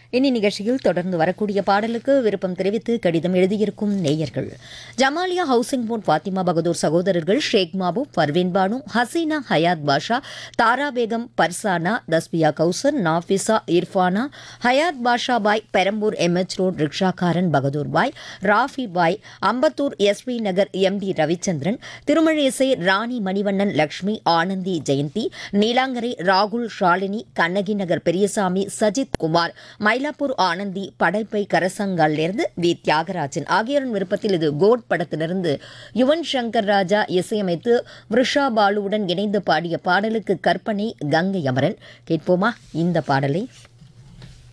இனி நிகழ்ச்சியில் தொடர்ந்து வரக்கூடிய பாடலுக்கு விருப்பம் தெரிவித்து கடிதம் எழுதியிருக்கும் நேயர்கள் ஜமாலியா ஹவுசிங் போர்ட் ஃபாத்திமா பகதூர் சகோதரர்கள் ஷேக் மாபூப் பர்வீன் பானு ஹசீனா ஹயாத் பாஷா தாரா பேகம் பர்சானா தஸ்பியா கௌசர் நாஃபிசா இர்ஃபானா ஹயாத் பாஷா பாய் பெரம்பூர் எம்எச் ரோட் ரிக்ஷாக்காரன் பகதூர் பாய் ராஃபி பாய் அம்பத்தூர் எஸ்வி நகர் எம்டி ரவிச்சந்திரன் திருமழிசை ராணி மணிவண்ணன் லக்ஷ்மி ஆனந்தி ஜெயந்தி நீலாங்கரை ராகுல் ஷாலினி கண்ணகி நகர் பெரியசாமி சஜித் குமார் மயிலாப்பூர் ஆனந்தி படைப்பை கரசங்காலிருந்து வி தியாகராஜன் ஆகியோரின் விருப்பத்தில் இது கோட் படத்திலிருந்து யுவன் சங்கர் ராஜா இசையமைத்து விருஷா பாலுவுடன் இணைந்து பாடிய பாடலுக்கு கற்பனை கங்கை அமரன் கேட்போமா இந்த பாடலை